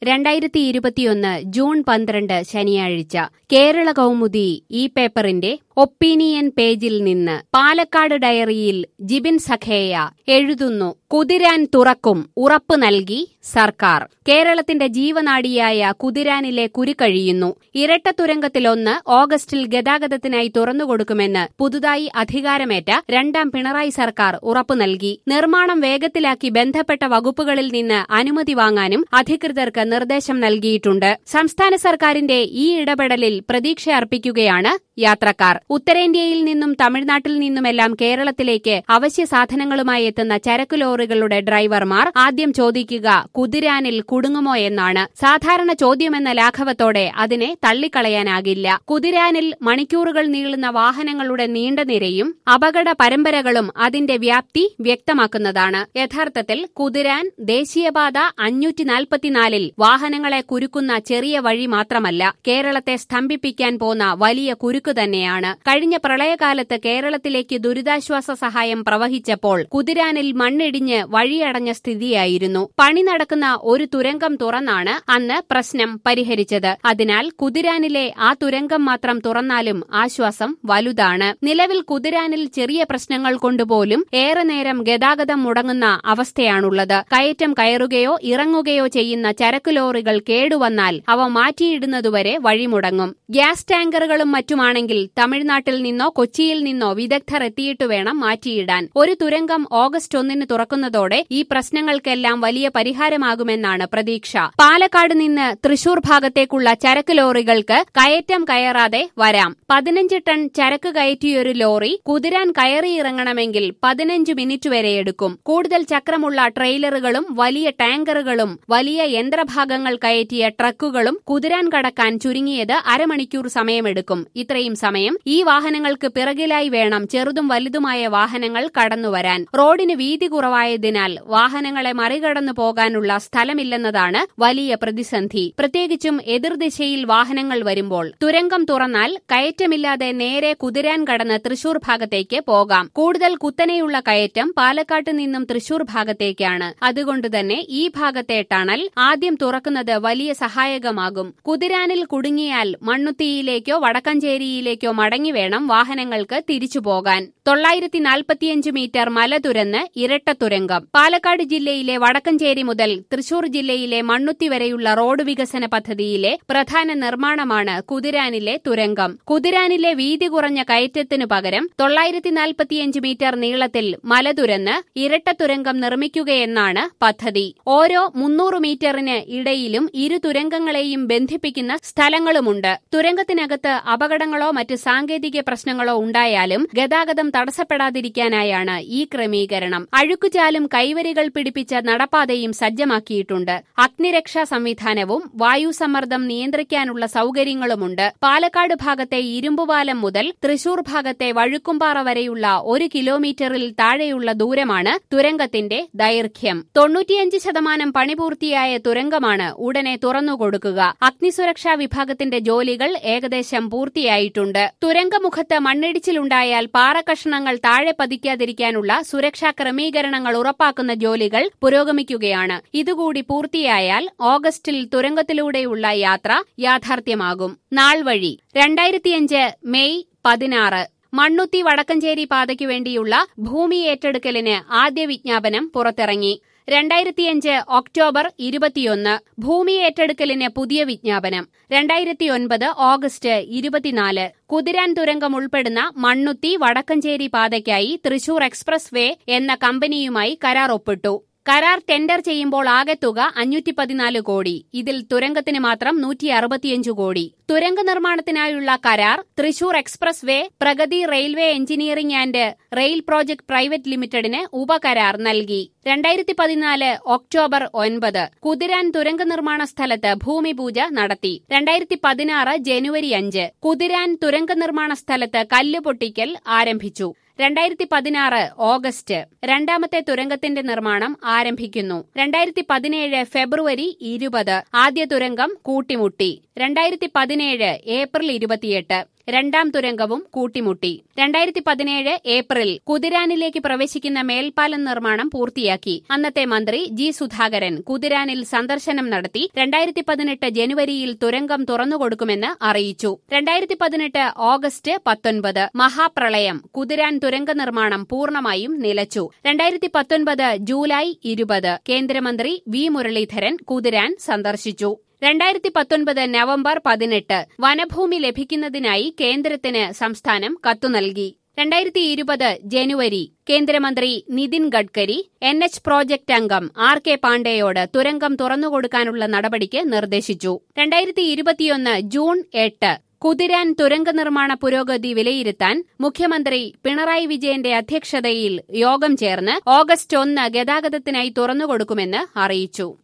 രണ്ടായിരത്തി ഇരുപത്തിയൊന്ന് ജൂൺ പന്ത്രണ്ട് ശനിയാഴ്ച കേരള കൗമുദി ഈ പേപ്പറിന്റെ ഒപ്പീനിയൻ പേജിൽ നിന്ന് പാലക്കാട് ഡയറിയിൽ ജിബിൻ സഖേയ എഴുതുന്നു കുതിരാൻ തുറക്കും ഉറപ്പ് നൽകി സർക്കാർ കേരളത്തിന്റെ ജീവനാഡിയായ കുതിരാനിലെ കുരുക്കഴിയുന്നു ഇരട്ട തുരങ്കത്തിലൊന്ന് ഓഗസ്റ്റിൽ ഗതാഗതത്തിനായി തുറന്നുകൊടുക്കുമെന്ന് പുതുതായി അധികാരമേറ്റ രണ്ടാം പിണറായി സർക്കാർ ഉറപ്പു നൽകി നിർമ്മാണം വേഗത്തിലാക്കി ബന്ധപ്പെട്ട വകുപ്പുകളിൽ നിന്ന് അനുമതി വാങ്ങാനും അധികൃതർക്ക് നിർദ്ദേശം നൽകിയിട്ടുണ്ട് സംസ്ഥാന സർക്കാരിന്റെ ഈ ഇടപെടലിൽ പ്രതീക്ഷ അർപ്പിക്കുകയാണ് യാത്രക്കാർ ഉത്തരേന്ത്യയിൽ നിന്നും തമിഴ്നാട്ടിൽ നിന്നുമെല്ലാം കേരളത്തിലേക്ക് അവശ്യ സാധനങ്ങളുമായി എത്തുന്ന ചരക്കു ലോറികളുടെ ഡ്രൈവർമാർ ആദ്യം ചോദിക്കുക കുതിരാനിൽ കുടുങ്ങുമോ എന്നാണ് സാധാരണ ചോദ്യമെന്ന ലാഘവത്തോടെ അതിനെ തള്ളിക്കളയാനാകില്ല കുതിരാനിൽ മണിക്കൂറുകൾ നീളുന്ന വാഹനങ്ങളുടെ നീണ്ട നിരയും അപകട പരമ്പരകളും അതിന്റെ വ്യാപ്തി വ്യക്തമാക്കുന്നതാണ് യഥാർത്ഥത്തിൽ കുതിരാൻ ദേശീയപാത അഞ്ഞൂറ്റി നാൽപ്പത്തിനാലിൽ വാഹനങ്ങളെ കുരുക്കുന്ന ചെറിയ വഴി മാത്രമല്ല കേരളത്തെ സ്തംഭിപ്പിക്കാൻ പോന്ന വലിയ കുരുക്ക് തന്നെയാണ് കഴിഞ്ഞ പ്രളയകാലത്ത് കേരളത്തിലേക്ക് ദുരിതാശ്വാസ സഹായം പ്രവഹിച്ചപ്പോൾ കുതിരാനിൽ മണ്ണിടിഞ്ഞ് വഴിയടഞ്ഞ സ്ഥിതിയായിരുന്നു പണി നടക്കുന്ന ഒരു തുരങ്കം തുറന്നാണ് അന്ന് പ്രശ്നം പരിഹരിച്ചത് അതിനാൽ കുതിരാനിലെ ആ തുരങ്കം മാത്രം തുറന്നാലും ആശ്വാസം വലുതാണ് നിലവിൽ കുതിരാനിൽ ചെറിയ പ്രശ്നങ്ങൾ കൊണ്ടുപോലും ഏറെ നേരം ഗതാഗതം മുടങ്ങുന്ന അവസ്ഥയാണുള്ളത് കയറ്റം കയറുകയോ ഇറങ്ങുകയോ ചെയ്യുന്ന ചരക്കു ലോറികൾ കേടുവന്നാൽ അവ മാറ്റിയിടുന്നതുവരെ വഴിമുടങ്ങും ഗ്യാസ് ടാങ്കറുകളും മറ്റുമാണെങ്കിൽ തമിഴ്നാട്ടിൽ നിന്നോ കൊച്ചിയിൽ നിന്നോ വിദഗ്ധർ എത്തിയിട്ട് വേണം മാറ്റിയിടാൻ ഒരു തുരങ്കം ഓഗസ്റ്റ് ഒന്നിന് തുറക്കുന്നതോടെ ഈ പ്രശ്നങ്ങൾക്കെല്ലാം വലിയ പരിഹാരമാകുമെന്നാണ് പ്രതീക്ഷ പാലക്കാട് നിന്ന് തൃശൂർ ഭാഗത്തേക്കുള്ള ചരക്ക് ലോറികൾക്ക് കയറ്റം കയറാതെ വരാം പതിനഞ്ച് ടൺ ചരക്ക് കയറ്റിയൊരു ലോറി കുതിരാൻ കയറിയിറങ്ങണമെങ്കിൽ പതിനഞ്ച് മിനിറ്റ് വരെ എടുക്കും കൂടുതൽ ചക്രമുള്ള ട്രെയിലറുകളും വലിയ ടാങ്കറുകളും വലിയ യന്ത്രഭാഗങ്ങൾ കയറ്റിയ ട്രക്കുകളും കുതിരാൻ കടക്കാൻ ചുരുങ്ങിയത് അരമണിക്കൂർ സമയമെടുക്കും ഇത്രയും സമയം ഈ വാഹനങ്ങൾക്ക് പിറകിലായി വേണം ചെറുതും വലുതുമായ വാഹനങ്ങൾ കടന്നുവരാൻ റോഡിന് വീതി കുറവായതിനാൽ വാഹനങ്ങളെ മറികടന്നു പോകാനുള്ള സ്ഥലമില്ലെന്നതാണ് വലിയ പ്രതിസന്ധി പ്രത്യേകിച്ചും എതിർദിശയിൽ വാഹനങ്ങൾ വരുമ്പോൾ തുരങ്കം തുറന്നാൽ കയറ്റമില്ലാതെ നേരെ കുതിരാൻ കടന്ന് തൃശൂർ ഭാഗത്തേക്ക് പോകാം കൂടുതൽ കുത്തനെയുള്ള കയറ്റം പാലക്കാട്ട് നിന്നും തൃശൂർ ഭാഗത്തേക്കാണ് അതുകൊണ്ടുതന്നെ ഈ ഭാഗത്തെ ടണൽ ആദ്യം തുറക്കുന്നത് വലിയ സഹായകമാകും കുതിരാനിൽ കുടുങ്ങിയാൽ മണ്ണുത്തിയിലേക്കോ വടക്കഞ്ചേരിയിലേക്കോ മടങ്ങി വേണം വാഹനങ്ങൾക്ക് തിരിച്ചു പോകാൻ തൊള്ളായിരത്തി നാൽപ്പത്തിയഞ്ച് മീറ്റർ മല തുരന്ന് ഇരട്ട തുരങ്കം പാലക്കാട് ജില്ലയിലെ വടക്കഞ്ചേരി മുതൽ തൃശൂർ ജില്ലയിലെ മണ്ണുത്തി വരെയുള്ള റോഡ് വികസന പദ്ധതിയിലെ പ്രധാന നിർമ്മാണമാണ് കുതിരാനിലെ തുരങ്കം കുതിരാനിലെ വീതി കുറഞ്ഞ കയറ്റത്തിനു പകരം തൊള്ളായിരത്തി നാൽപ്പത്തിയഞ്ച് മീറ്റർ നീളത്തിൽ മല തുരന്ന് ഇരട്ട തുരങ്കം നിർമ്മിക്കുകയെന്നാണ് പദ്ധതി ഓരോ മുന്നൂറ് മീറ്ററിന് ഇടയിലും ഇരു തുരങ്കങ്ങളെയും ബന്ധിപ്പിക്കുന്ന സ്ഥലങ്ങളുമുണ്ട് തുരങ്കത്തിനകത്ത് അപകടങ്ങളോ മറ്റ് സാങ്കേതിക പ്രശ്നങ്ങളോ ഉണ്ടായാലും ഗതാഗതം തടസ്സപ്പെടാതിരിക്കാനായാണ് ഈ ക്രമീകരണം അഴുക്കുചാലും കൈവരികൾ പിടിപ്പിച്ച നടപ്പാതയും സജ്ജമാക്കിയിട്ടുണ്ട് അഗ്നിരക്ഷാ സംവിധാനവും വായുസമ്മർദ്ദം നിയന്ത്രിക്കാനുള്ള സൌകര്യങ്ങളുമുണ്ട് പാലക്കാട് ഭാഗത്തെ ഇരുമ്പുപാലം മുതൽ തൃശൂർ ഭാഗത്തെ വഴുക്കുംപാറ വരെയുള്ള ഒരു കിലോമീറ്ററിൽ താഴെയുള്ള ദൂരമാണ് തുരങ്കത്തിന്റെ ദൈർഘ്യം തൊണ്ണൂറ്റിയഞ്ച് ശതമാനം പണി പൂർത്തിയായ തുരങ്കമാണ് ഉടനെ തുറന്നുകൊടുക്കുക അഗ്നിസുരക്ഷാ വിഭാഗത്തിന്റെ ജോലികൾ ഏകദേശം പൂർത്തിയായിട്ടുണ്ട് തുരങ്കമുഖത്ത് മണ്ണിടിച്ചിലുണ്ടായാൽ പാറക്കഷണങ്ങൾ താഴെ പതിക്കാതിരിക്കാനുള്ള സുരക്ഷാ ക്രമീകരണങ്ങൾ ഉറപ്പാക്കുന്ന ജോലികൾ പുരോഗമിക്കുകയാണ് ഇതുകൂടി പൂർത്തിയായാൽ ഓഗസ്റ്റിൽ തുരങ്കത്തിലൂടെയുള്ള യാത്ര യാഥാർത്ഥ്യമാകും നാൾവഴി രണ്ടായിരത്തിയഞ്ച് മെയ് പതിനാറ് മണ്ണുത്തി വടക്കഞ്ചേരി പാതയ്ക്കു വേണ്ടിയുള്ള ഭൂമി ഏറ്റെടുക്കലിന് ആദ്യ വിജ്ഞാപനം പുറത്തിറങ്ങി രണ്ടായിരത്തിയഞ്ച് ഒക്ടോബർ ഇരുപത്തിയൊന്ന് ഭൂമി ഏറ്റെടുക്കലിന് പുതിയ വിജ്ഞാപനം രണ്ടായിരത്തിയൊൻപത് ഓഗസ്റ്റ് ഇരുപത്തിനാല് കുതിരാൻ തുരങ്കം ഉൾപ്പെടുന്ന മണ്ണുത്തി വടക്കഞ്ചേരി പാതയ്ക്കായി തൃശൂർ എക്സ്പ്രസ് വേ എന്ന കമ്പനിയുമായി കരാർ ഒപ്പിട്ടു കരാർ ടെൻഡർ ചെയ്യുമ്പോൾ ആകെ തുക അഞ്ഞൂറ്റി പതിനാല് കോടി ഇതിൽ തുരങ്കത്തിന് മാത്രം നൂറ്റി അറുപത്തിയഞ്ച് കോടി തുരങ്ക നിർമ്മാണത്തിനായുള്ള കരാർ Thrissur expressway Pragathi railway engineering and rail project private ലിമിറ്റഡിന് ഉപകരാർ നൽകി രണ്ടായിരത്തി പതിനാല് ഒക്ടോബർ ഒൻപത് കുതിരാൻ തുരങ്ക നിർമ്മാണ സ്ഥലത്ത് ഭൂമിപൂജ നടത്തി രണ്ടായിരത്തി പതിനാറ് ജനുവരി അഞ്ച് കുതിരാൻ തുരങ്ക നിർമ്മാണ സ്ഥലത്ത് കല്ല് പൊട്ടിക്കൽ ആരംഭിച്ചു രണ്ടായിരത്തി പതിനാറ് ഓഗസ്റ്റ് രണ്ടാമത്തെ തുരങ്കത്തിന്റെ നിർമ്മാണം ആരംഭിക്കുന്നു രണ്ടായിരത്തി പതിനേഴ് ഫെബ്രുവരി ഇരുപത് ആദ്യ തുരങ്കം കൂട്ടിമുട്ടി രണ്ടായിരത്തി പതിനേഴ് ഏപ്രിൽ ഇരുപത്തിയെട്ട് രണ്ടാം തുരങ്കവും കൂട്ടിമുട്ടി രണ്ടായിരത്തി പതിനേഴ് ഏപ്രിൽ കുതിരാനിലേക്ക് പ്രവേശിക്കുന്ന മേൽപ്പാലം നിർമ്മാണം പൂർത്തിയാക്കി അന്നത്തെ മന്ത്രി ജി സുധാകരൻ കുതിരാനിൽ സന്ദർശനം നടത്തി രണ്ടായിരത്തി പതിനെട്ട് ജനുവരിയിൽ തുരങ്കം തുറന്നുകൊടുക്കുമെന്ന് അറിയിച്ചു രണ്ടായിരത്തി പതിനെട്ട് ഓഗസ്റ്റ് പത്തൊൻപത് മഹാപ്രളയം കുതിരാൻ തുരങ്ക നിർമ്മാണം പൂർണ്ണമായും നിലച്ചു രണ്ടായിരത്തി പത്തൊൻപത് ജൂലൈ ഇരുപത് കേന്ദ്രമന്ത്രി വി മുരളീധരൻ കുതിരാൻ സന്ദർശിച്ചു രണ്ടായിരത്തി പത്തൊൻപത് നവംബർ പതിനെട്ട് വനഭൂമി ലഭിക്കുന്നതിനായി കേന്ദ്രത്തിന് സംസ്ഥാനം കത്തു നൽകി രണ്ടായിരത്തി ഇരുപത് ജനുവരി കേന്ദ്രമന്ത്രി Nitin Gadkari N H project അംഗം ആർ കെ പാണ്ഡെയോട് തുരങ്കം തുറന്നുകൊടുക്കാനുള്ള നടപടിക്ക് നിർദ്ദേശിച്ചു രണ്ടായിരത്തി ഇരുപത്തിയൊന്ന് ജൂൺ എട്ട് കുതിരാൻ തുരങ്ക നിർമ്മാണ പുരോഗതി വിലയിരുത്താൻ മുഖ്യമന്ത്രി പിണറായി വിജയന്റെ അധ്യക്ഷതയിൽ യോഗം ചേർന്ന് ഓഗസ്റ്റ് ഒന്ന് ഗതാഗതത്തിനായി തുറന്നുകൊടുക്കുമെന്ന് അറിയിച്ചു